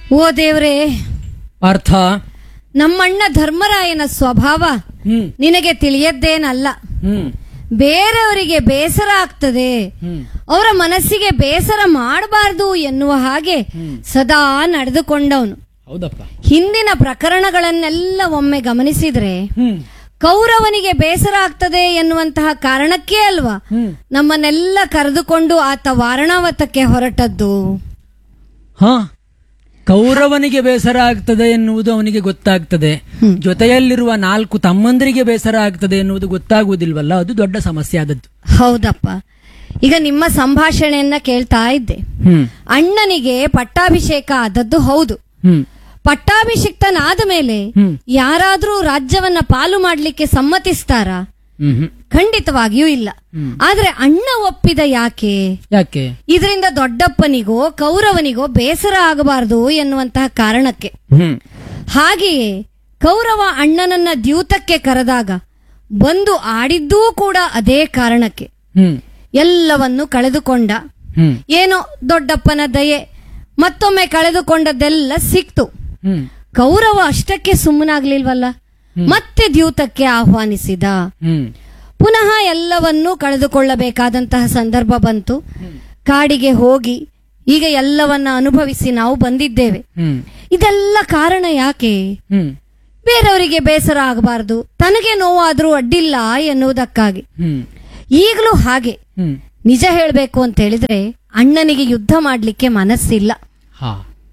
ಓ ದೇವ್ರೇ ಪಾರ್ಥ ನಮ್ಮಣ್ಣ ಧರ್ಮರಾಯನ ಸ್ವಭಾವ ಹ್ಮ್ ನಿನಗೆ ತಿಳಿಯದ್ದೇನಲ್ಲ ಹ್ಮ್ ಬೇರೆಯವರಿಗೆ ಬೇಸರ ಆಗ್ತದೆ ಹ್ಮ್ ಅವರ ಮನಸ್ಸಿಗೆ ಬೇಸರ ಮಾಡಬಾರ್ದು ಎನ್ನುವ ಹಾಗೆ ಸದಾ ನಡೆದುಕೊಂಡವನು ಹೌದಪ್ಪ ಹಿಂದಿನ ಪ್ರಕರಣಗಳನ್ನೆಲ್ಲ ಒಮ್ಮೆ ಗಮನಿಸಿದ್ರೆ ಹ್ಮ್ ಕೌರವನಿಗೆ ಬೇಸರ ಆಗ್ತದೆ ಎನ್ನುವಂತಹ ಕಾರಣಕ್ಕೇ ಅಲ್ವಾ ಹ್ಮ್ ನಮ್ಮನ್ನೆಲ್ಲ ಕರೆದುಕೊಂಡು ಆತ ವಾರಣಾವತಕ್ಕೆ ಹೊರಟದ್ದು ಹಾ ಕೌರವನಿಗೆ ಬೇಸರ ಆಗ್ತದೆ ಎನ್ನುವುದು ಅವನಿಗೆ ಗೊತ್ತಾಗ್ತದೆ ಜೊತೆಯಲ್ಲಿರುವ ನಾಲ್ಕು ತಮ್ಮಂದರಿಗೆ ಬೇಸರ ಆಗ್ತದೆ ಎನ್ನುವುದು ಗೊತ್ತಾಗುವುದಿಲ್ವಲ್ಲ ಅದು ದೊಡ್ಡ ಸಮಸ್ಯೆ ಆದದ್ದು ಹೌದಪ್ಪ ಈಗ ನಿಮ್ಮ ಸಂಭಾಷಣೆಯನ್ನ ಕೇಳ್ತಾ ಇದ್ದೆ ಹ್ಮ್ ಅಣ್ಣನಿಗೆ ಪಟ್ಟಾಭಿಷೇಕ ಆದದ್ದು ಹೌದು ಹ್ಮ್ ಪಟ್ಟಾಭಿಷಿಕ್ತನಾದ ಮೇಲೆ ಹ್ಮ್. ಯಾರಾದ್ರೂ ರಾಜ್ಯವನ್ನ ಪಾಲು ಮಾಡ್ಲಿಕ್ಕೆ ಸಮ್ಮತಿಸ್ತಾರಾ ಹ್ಮ್ ಹ್ಮ್ ಖಂಡಿತವಾಗಿಯೂ ಇಲ್ಲ ಹ್ಮ್. ಆದ್ರೆ ಅಣ್ಣ ಒಪ್ಪಿದ ಯಾಕೆ ಯಾಕೆ ಇದರಿಂದ ದೊಡ್ಡಪ್ಪನಿಗೋ ಕೌರವನಿಗೋ ಬೇಸರ ಆಗಬಾರದು ಎನ್ನುವಂತಹ ಕಾರಣಕ್ಕೆ ಹ್ಮ್ ಹಾಗೆಯೇ ಕೌರವ ಅಣ್ಣನನ್ನ ದ್ಯೂತಕ್ಕೆ ಕರೆದಾಗ ಬಂದು ಆಡಿದ್ದೂ ಕೂಡ ಅದೇ ಕಾರಣಕ್ಕೆ ಹ್ಮ್ ಎಲ್ಲವನ್ನು ಕಳೆದುಕೊಂಡ ಹ್ಮ್ ಏನೋ ದೊಡ್ಡಪ್ಪನ ದಯೆ ಮತ್ತೊಮ್ಮೆ ಕಳೆದುಕೊಂಡದ್ದೆಲ್ಲ ಸಿಕ್ತು ಹ್ಮ್ ಕೌರವ ಅಷ್ಟಕ್ಕೆ ಸುಮ್ಮನಾಗ್ಲಿಲ್ವಲ್ಲ ಮತ್ತೆ ದ್ಯೂತಕ್ಕೆ ಆಹ್ವಾನಿಸಿದ ಹ್ಮ್ ಪುನಃ ಎಲ್ಲವನ್ನೂ ಕಳೆದುಕೊಳ್ಳಬೇಕಾದಂತಹ ಸಂದರ್ಭ ಬಂತು ಕಾಡಿಗೆ ಹೋಗಿ ಈಗ ಎಲ್ಲವನ್ನ ಅನುಭವಿಸಿ ನಾವು ಬಂದಿದ್ದೇವೆ ಹ್ಮ್ ಇದೆಲ್ಲ ಕಾರಣ ಯಾಕೆ ಹ್ಮ್ ಬೇರೆಯವರಿಗೆ ಬೇಸರ ಆಗಬಾರದು ತನಗೆ ನೋವಾದ್ರೂ ಅಡ್ಡಿಲ್ಲ ಎನ್ನುವುದಕ್ಕಾಗಿ ಹ್ಮ್ ಈಗಲೂ ಹಾಗೆ ಹ್ಮ್ ನಿಜ ಹೇಳಬೇಕು ಅಂತ ಹೇಳಿದ್ರೆ ಅಣ್ಣನಿಗೆ ಯುದ್ಧ ಮಾಡಲಿಕ್ಕೆ ಮನಸ್ಸಿಲ್ಲ ಹಾ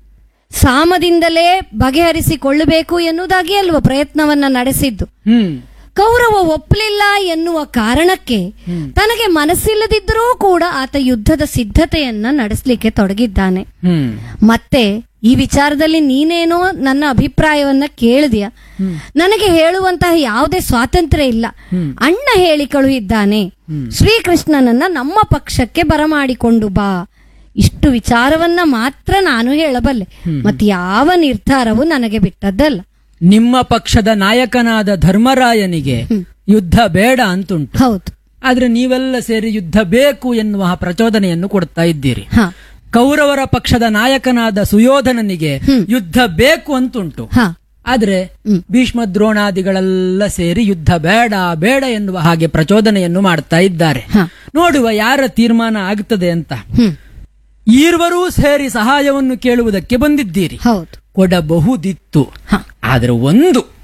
ಸಾಮದಿಂದಲೇ ಬಗೆಹರಿಸಿಕೊಳ್ಳಬೇಕು ಎನ್ನುವುದಾಗಿ ಅಲ್ವ ಪ್ರಯತ್ನವನ್ನ ನಡೆಸಿದ್ದು ಹ್ಮ್ ಕೌರವ ಒಪ್ಪಲಿಲ್ಲ ಎನ್ನುವ ಕಾರಣಕ್ಕೆ ತನಗೆ ಮನಸ್ಸಿಲ್ಲದಿದ್ದರೂ ಕೂಡ ಆತ ಯುದ್ಧದ ಸಿದ್ಧತೆಯನ್ನ ನಡೆಸಲಿಕ್ಕೆ ತೊಡಗಿದ್ದಾನೆ ಹ್ಮ್ ಮತ್ತೆ ಈ ವಿಚಾರದಲ್ಲಿ ನೀನೇನೋ ನನ್ನ ಅಭಿಪ್ರಾಯವನ್ನ ಕೇಳಿದ್ಯಾ ನನಗೆ ಹೇಳುವಂತಹ ಯಾವುದೇ ಸ್ವಾತಂತ್ರ್ಯ ಇಲ್ಲ ಅಣ್ಣ ಹೇಳಿ ಕಳುಹಿದ್ದಾನೆ ಶ್ರೀಕೃಷ್ಣನನ್ನ ನಮ್ಮ ಪಕ್ಷಕ್ಕೆ ಬರಮಾಡಿಕೊಂಡು ಬಾ ಇಷ್ಟು ವಿಚಾರವನ್ನ ಮಾತ್ರ ನಾನು ಹೇಳಬಲ್ಲೆ ಮತ್ತೆ ಯಾವ ನಿರ್ಧಾರವೂ ನನಗೆ ಬಿಟ್ಟದ್ದಲ್ಲ ನಿಮ್ಮ ಪಕ್ಷದ ನಾಯಕನಾದ ಧರ್ಮರಾಯನಿಗೆ ಯುದ್ಧ ಬೇಡ ಅಂತುಂಟು ಹೌದು ಆದ್ರೆ ನೀವೆಲ್ಲ ಸೇರಿ ಯುದ್ಧ ಬೇಕು ಎನ್ನುವ ಪ್ರಚೋದನೆಯನ್ನು ಕೊಡ್ತಾ ಇದ್ದೀರಿ ಹ ಕೌರವರ ಪಕ್ಷದ ನಾಯಕನಾದ ಸುಯೋಧನನಿಗೆ ಯುದ್ಧ ಬೇಕು ಅಂತುಂಟು ಹ ಆದ್ರೆ ಭೀಷ್ಮ ದ್ರೋಣಾದಿಗಳೆಲ್ಲ ಸೇರಿ ಯುದ್ಧ ಬೇಡ ಬೇಡ ಎನ್ನುವ ಹಾಗೆ ಪ್ರಚೋದನೆಯನ್ನು ಮಾಡ್ತಾ ಇದ್ದಾರೆ ಹ. ನೋಡುವ ಯಾರ ತೀರ್ಮಾನ ಆಗ್ತದೆ ಅಂತ ಹ್ಮ್ ಈರ್ವರೂ ಸೇರಿ ಸಹಾಯವನ್ನು ಕೇಳುವುದಕ್ಕೆ ಬಂದಿದ್ದೀರಿ ಹೌದು ಕೊಡಬಹುದಿತ್ತು ಹ ಆದ್ರೆ ಒಂದು